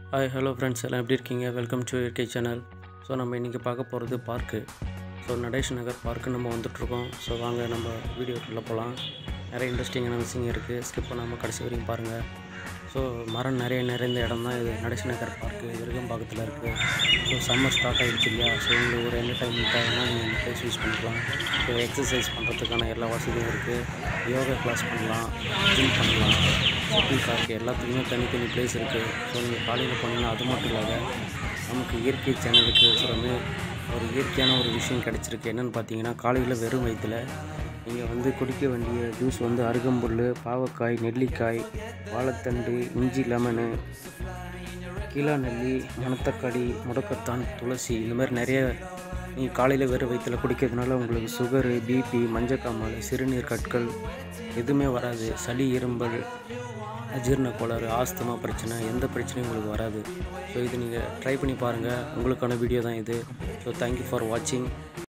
hi hello friends எல்லாம் எப்படி இருக்கீங்க வெல்கம் டு இயற்கை சேனல் ஸோ நம்ம இன்றைக்கி பார்க்க போகிறது park so Natesh Nagar park நம்ம வந்துட்ருக்கோம் ஸோ வாங்க நம்ம வீடியோக்குள்ளே போகலாம் நிறைய இன்ட்ரெஸ்டிங்கான விஷயம் இருக்குது ஸ்கிப் பண்ணாமல் கடைசி வரைக்கும் பாருங்கள் ஸோ மரம் நிறைய நிறைந்த இடம் தான் இது நடேஷ் நகர் பார்க்கு விருகம்பாக்கத்தில் இருக்குது ஸோ சம்மர் ஸ்டார்ட் ஆகிடுச்சு இல்லையா ஸோ உங்களுக்கு ஒரு என்டர்டைன்மெண்ட் தேவைன்னா நீங்கள் இந்த ப்ளேஸ் யூஸ் பண்ணிக்கலாம் ஸோ எக்ஸசைஸ் பண்ணுறதுக்கான எல்லா வசதியும் இருக்குது யோகா கிளாஸ் பண்ணலாம் ஜிம் பண்ணலாம் ஷட்டில் கார்க்கு எல்லாத்துக்குமே தனித்தனி ப்ளேஸ் இருக்குது ஸோ நீங்கள் காலையில் போனீங்கன்னா அது மட்டும் இல்லாத நமக்கு இயற்கை சேனலுக்கு சொல்லுமே ஒரு இயற்கையான ஒரு விஷயம் கிடச்சிருக்கு என்னென்னு பார்த்தீங்கன்னா காலையில் வெறும் வயிற்றில் நீங்கள் வந்து குடிக்க வேண்டிய ஜூஸ் வந்து அருகம்புல் பாவக்காய் நெல்லிக்காய் வாழைத்தண்டு இஞ்சி லெமனு கீழா நெல்லி மணத்தக்காளி முடக்கத்தான் துளசி இந்த மாதிரி நிறைய நீங்கள் காலையில் வெறும் வயிற்றில் குடிக்கிறதுனால உங்களுக்கு சுகரு பிபி மஞ்சக்காமல் சிறுநீர் கற்கள் எதுவுமே வராது சளி இரும்பல் அஜீரண கோளாறு ஆஸ்துமா பிரச்சனை எந்த பிரச்சனையும் உங்களுக்கு வராது ஸோ இது நீங்கள் ட்ரை பண்ணி பாருங்கள் உங்களுக்கான வீடியோ தான் இது ஸோ தேங்க்யூ ஃபார் வாட்சிங்